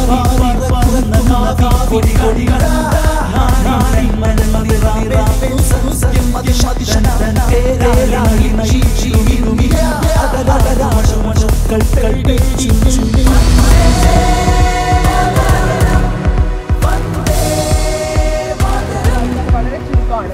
പറക്കുന്ന കാവിക്കൊടി കൊടി കണ്ട നാടിൻ മനനിറ സത്യം അതിശക്തന പേരായി ജീവിക്കുമില്ല അതരാശമക്കൾ ചുറ്റും വളരെ ചുരുക്കമാണ്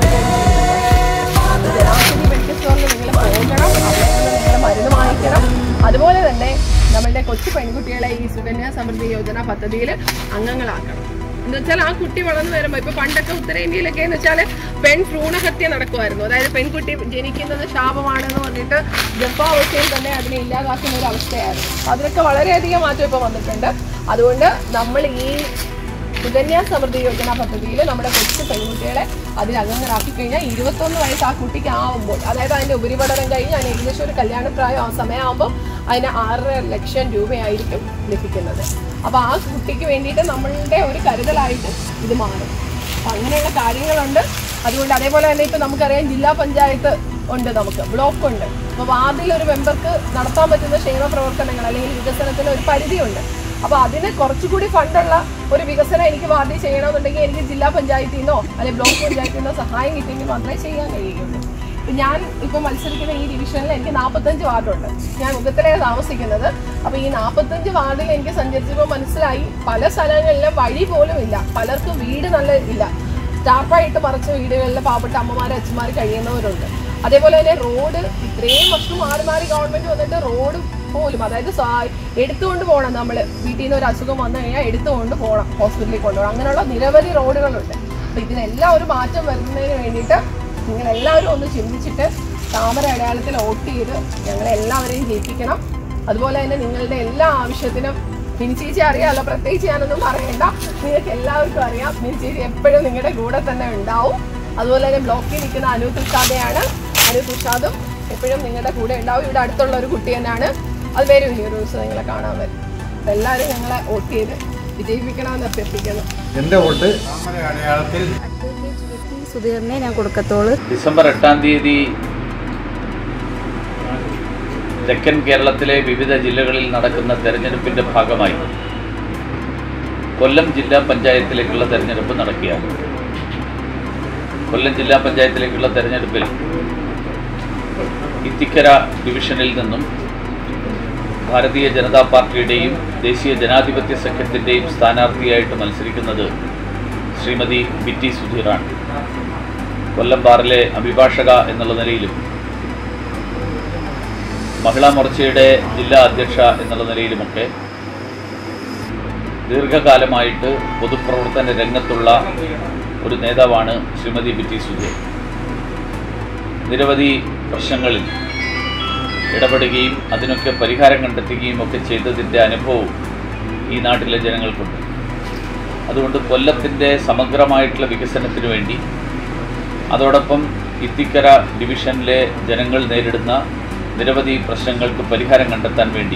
ജനാശിനി മെഡിക്കൽ സ്റ്റോറിൽ നിങ്ങൾ പോകണം അവിടെ നിന്ന് നിങ്ങൾ മരുന്ന് വാങ്ങിക്കണം അതുപോലെ തന്നെ നമ്മളുടെ കൊച്ചു പെൺകുട്ടികളെ ഈ സുകന്യ സമൃദ്ധി യോജന പദ്ധതിയിൽ അംഗങ്ങളാക്കണം എന്ന് വെച്ചാൽ ആ കുട്ടി വളർന്നു വരുമ്പോൾ ഇപ്പൊ പണ്ടൊക്കെ ഉത്തരേന്ത്യയിലൊക്കെ എന്ന് വെച്ചാൽ പെൺ ഭ്രൂണഹത്യ നടക്കുമായിരുന്നു അതായത് പെൺകുട്ടി ജനിക്കുന്നത് ശാപമാണെന്ന് പറഞ്ഞിട്ട് ഗർഭാവസ്ഥയിൽ തന്നെ അതിനെ ഇല്ലാതാക്കുന്ന ഒരു അവസ്ഥയായിരുന്നു അതിനൊക്കെ വളരെയധികം മാറ്റം ഇപ്പോൾ വന്നിട്ടുണ്ട് അതുകൊണ്ട് നമ്മൾ ഈ സുകന്യ സമൃദ്ധി യോജന പദ്ധതിയിൽ നമ്മുടെ കൊച്ചു പെൺകുട്ടികളെ അതിൽ അംഗങ്ങളാക്കി കഴിഞ്ഞാൽ ഇരുപത്തൊന്ന് വയസ്സ് ആ കുട്ടിക്ക് ആവുമ്പോൾ അതായത് അതിന്റെ ഉപരിപഠനം കഴിഞ്ഞ് അതിന് ഏകദേശം ഒരു കല്യാണപ്രായം ആ സമയമാകുമ്പോൾ അതിന് ആറര ലക്ഷം രൂപയായിരിക്കും ലഭിക്കുന്നത് അപ്പോൾ ആ കുട്ടിക്ക് വേണ്ടിയിട്ട് നമ്മളുടെ ഒരു കരുതലായിട്ട് ഇത് മാറും അപ്പം അങ്ങനെയുള്ള കാര്യങ്ങളുണ്ട് അതുകൊണ്ട് അതേപോലെ തന്നെ ഇപ്പം നമുക്കറിയാം ജില്ലാ പഞ്ചായത്ത് ഉണ്ട് നമുക്ക് ബ്ലോക്ക് ഉണ്ട് അപ്പോൾ വാർഡിൽ ഒരു മെമ്പർക്ക് നടത്താൻ പറ്റുന്ന ക്ഷേമ പ്രവർത്തനങ്ങൾ അല്ലെങ്കിൽ വികസനത്തിന് ഒരു പരിധിയുണ്ട് അപ്പോൾ അതിന് കുറച്ചുകൂടി ഫണ്ടുള്ള ഒരു വികസനം എനിക്ക് വാർഡിൽ ചെയ്യണമെന്നുണ്ടെങ്കിൽ എനിക്ക് ജില്ലാ പഞ്ചായത്തിൽ നിന്നോ അല്ലെങ്കിൽ ബ്ലോക്ക് പഞ്ചായത്തിൽ നിന്നോ സഹായം കിട്ടിയെങ്കിൽ മാത്രമേ ചെയ്യാൻ കഴിയുകയുള്ളൂ ഇപ്പം ഞാൻ ഇപ്പോൾ മത്സരിക്കുന്ന ഈ ഡിവിഷനിൽ എനിക്ക് നാൽപ്പത്തഞ്ച് വാർഡുണ്ട് ഞാൻ മുഖത്തിലാണ് താമസിക്കുന്നത് അപ്പോൾ ഈ നാൽപ്പത്തഞ്ച് വാർഡിൽ എനിക്ക് സഞ്ചരിച്ചപ്പോൾ മനസ്സിലായി പല സ്ഥലങ്ങളിലും വഴി പോലും ഇല്ല പലർക്കും വീട് നല്ല ഇല്ല സ്റ്റാഫായിട്ട് മറച്ച വീടുകളിൽ പാവപ്പെട്ട അമ്മമാരും അച്ഛന്മാർ കഴിയുന്നവരുണ്ട് അതേപോലെ തന്നെ റോഡ് ഇത്രയും വർഷം മാറി മാറി ഗവൺമെന്റ് വന്നിട്ട് റോഡ് പോലും അതായത് സാ- എടുത്തുകൊണ്ട് പോകണം നമ്മൾ വീട്ടിൽ നിന്ന് ഒരു അസുഖം വന്നു കഴിഞ്ഞാൽ എടുത്തുകൊണ്ട് പോകണം ഹോസ്പിറ്റലിൽ കൊണ്ടുപോകണം അങ്ങനെയുള്ള നിരവധി റോഡുകളുണ്ട് അപ്പോൾ ഇതിനെല്ലാം ഒരു മാറ്റം വരുന്നതിന് വേണ്ടിയിട്ട് നിങ്ങൾ എല്ലാവരും ഒന്ന് ചിന്തിച്ചിട്ട് താമര അടയാളത്തിൽ വോട്ട് ചെയ്ത് ഞങ്ങളെ എല്ലാവരെയും ജയിപ്പിക്കണം അതുപോലെ തന്നെ നിങ്ങളുടെ എല്ലാ ആവശ്യത്തിനും മിനി ചേച്ചി അറിയാമല്ലോ പ്രത്യേകിച്ച് ഞാനൊന്നും പറയണ്ട നിങ്ങൾക്ക് എല്ലാവർക്കും അറിയാം മിനി ചേച്ചി എപ്പോഴും നിങ്ങളുടെ കൂടെ തന്നെ ഉണ്ടാവും അതുപോലെ തന്നെ ബ്ലോക്കിൽ നിൽക്കുന്ന അനു തുഷാദയാണ് അനു തുഷാദും എപ്പോഴും നിങ്ങളുടെ കൂടെ ഉണ്ടാവും ഇവിടെ അടുത്തുള്ള ഒരു കുട്ടി തന്നെയാണ് അത് വരും ഈ ഒരു ദിവസം നിങ്ങളെ കാണാൻ വരും അപ്പോൾ എല്ലാവരും ഞങ്ങളെ വോട്ട് ചെയ്ത് വിജയിപ്പിക്കണമെന്ന് അഭ്യർത്ഥിക്കുന്നു എൻ്റെ വോട്ട് അടയാളത്തിൽ സുധീറിനെ ഞാൻ കൊടുക്കത്തോളൂ ഡിസംബർ എട്ടാം തീയതി തെക്കൻ കേരളത്തിലെ വിവിധ ജില്ലകളിൽ നടക്കുന്ന തെരഞ്ഞെടുപ്പിൻ്റെ ഭാഗമായി കൊല്ലം ജില്ലാ പഞ്ചായത്തിലേക്കുള്ള തെരഞ്ഞെടുപ്പ് നടക്കുകയാണ് കൊല്ലം ജില്ലാ പഞ്ചായത്തിലേക്കുള്ള തെരഞ്ഞെടുപ്പിൽ ഇത്തിക്കര ഡിവിഷനിൽ നിന്നും ഭാരതീയ ജനതാ പാർട്ടിയുടെയും ദേശീയ ജനാധിപത്യ സഖ്യത്തിൻ്റെയും സ്ഥാനാർത്ഥിയായിട്ട് മത്സരിക്കുന്നത് ശ്രീമതി ബി ടി സുധീറാണ് കൊല്ലം ബാറിലെ അഭിഭാഷക എന്നുള്ള നിലയിലും മഹിളാ മോർച്ചയുടെ ജില്ലാ അധ്യക്ഷ എന്നുള്ള നിലയിലുമൊക്കെ ദീർഘകാലമായിട്ട് പൊതുപ്രവർത്തന രംഗത്തുള്ള ഒരു നേതാവാണ് ശ്രീമതി ബി ടി സുധീർ നിരവധി പ്രശ്നങ്ങളിൽ ഇടപെടുകയും അതിനൊക്കെ പരിഹാരം കണ്ടെത്തുകയും ഒക്കെ ചെയ്തതിൻ്റെ അനുഭവവും ഈ നാട്ടിലെ ജനങ്ങൾക്കുണ്ട് അതുകൊണ്ട് കൊല്ലത്തിൻ്റെ സമഗ്രമായിട്ടുള്ള വികസനത്തിന് വേണ്ടി അതോടൊപ്പം ഇത്തിക്കര ഡിവിഷനിലെ ജനങ്ങൾ നേരിടുന്ന നിരവധി പ്രശ്നങ്ങൾക്ക് പരിഹാരം കണ്ടെത്താൻ വേണ്ടി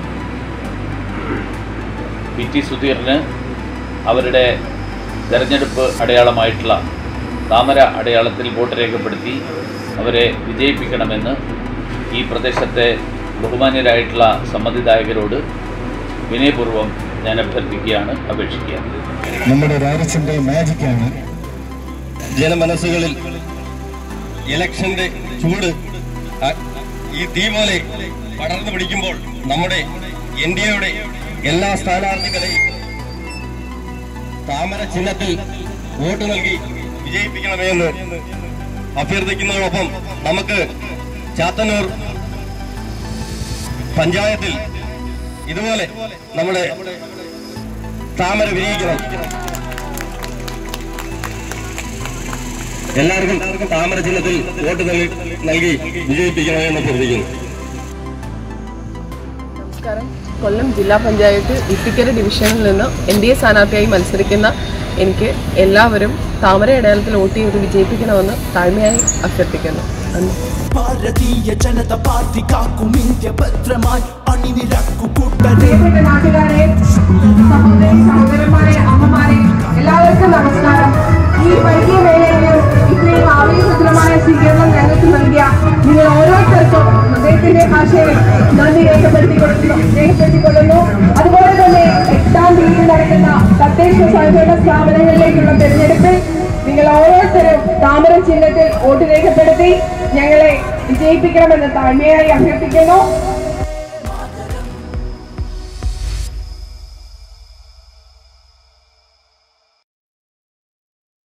പി ടി സുധീറിന് അവരുടെ തെരഞ്ഞെടുപ്പ് അടയാളമായിട്ടുള്ള താമര അടയാളത്തിൽ വോട്ട് രേഖപ്പെടുത്തി അവരെ വിജയിപ്പിക്കണമെന്ന് ഈ പ്രദേശത്തെ ബഹുമാന്യരായിട്ടുള്ള സമ്മതിദായകരോട് വിനയപൂർവ്വം ഞാൻ അഭ്യർത്ഥിക്കുകയാണ് അപേക്ഷിക്കുകയാണ് നമ്മുടെ രാജ്യത്തിന്റെ മാജിക്കാണ് ജനമനസ്സുകളിൽ ഇലക്ഷന്റെ ചൂട് അ- ഈ തീ പോലെ പടർന്നു പിടിക്കുമ്പോൾ നമ്മുടെ എൻ ഡി എയുടെ എല്ലാ സ്ഥാനാർത്ഥികളെയും താമര ചിഹ്നത്തിൽ വോട്ട് നൽകി വിജയിപ്പിക്കണമെന്ന് അഭ്യർത്ഥിക്കുന്നതോടൊപ്പം നമുക്ക് ചാത്തന്നൂർ പഞ്ചായത്തിൽ ഇതുപോലെ നമ്മുടെ താമര വിജയിക്കണം എല്ലാവർക്കും താമര ചിഹ്നത്തിൽ വോട്ട് നൽകി നൽകി വിജയിപ്പിക്കണമെന്ന് അഭ്യർത്ഥിക്കുന്നു നമസ്കാരം കൊല്ലം ജില്ലാ പഞ്ചായത്ത് ഇത്തിക്കര ഡിവിഷനിൽ നിന്ന് എൻ ഡി എ സ്ഥാനാർത്ഥിയായി മത്സരിക്കുന്ന എനിക്ക് എല്ലാവരും താമര അടയാളത്തിൽ വോട്ട് ചെയ്ത് വിജയിപ്പിക്കണമെന്ന് താഴ്മയായി അഭ്യർത്ഥിക്കുന്നു നന്ദി ഭാരതീയ ജനത പാർട്ടി കാക്കും ഇന്ത്യ ഭദ്രമായി അണിനിരക്കു കൂട്ടരെ പ്രിയപ്പെട്ട നാട്ടുകാരെ സഹോദരി സഹോദരന്മാരെ അമ്മമാരെ എല്ലാവർക്കും നമസ്കാരം ഈ വലിയ വേളയിലും ഇത്രയും ആവേശകരമായ സ്വീകരണം ഞങ്ങൾക്ക് നൽകിയ നിങ്ങൾ ഓരോരുത്തർക്കും ഹൃദയത്തിന്റെ ഭാഷയിൽ നന്ദി രേഖപ്പെടുത്തിക്കൊള്ളുന്നു രേഖപ്പെടുത്തിക്കൊള്ളുന്നു അതുപോലെ തന്നെ എട്ടാം തീയതി തീയതി നടക്കുന്ന തദ്ദേശ സ്വയംഭരണ സ്ഥാപനങ്ങളിലേക്കുള്ള തെരഞ്ഞെടുപ്പിൽ നിങ്ങൾ ഓരോരുത്തരും താമര ചിഹ്നത്തിൽ വോട്ട് രേഖപ്പെടുത്തി ഞങ്ങളെ വിജയിപ്പിക്കണമെന്ന് താഴ്മയായി അഭ്യർത്ഥിക്കുന്നു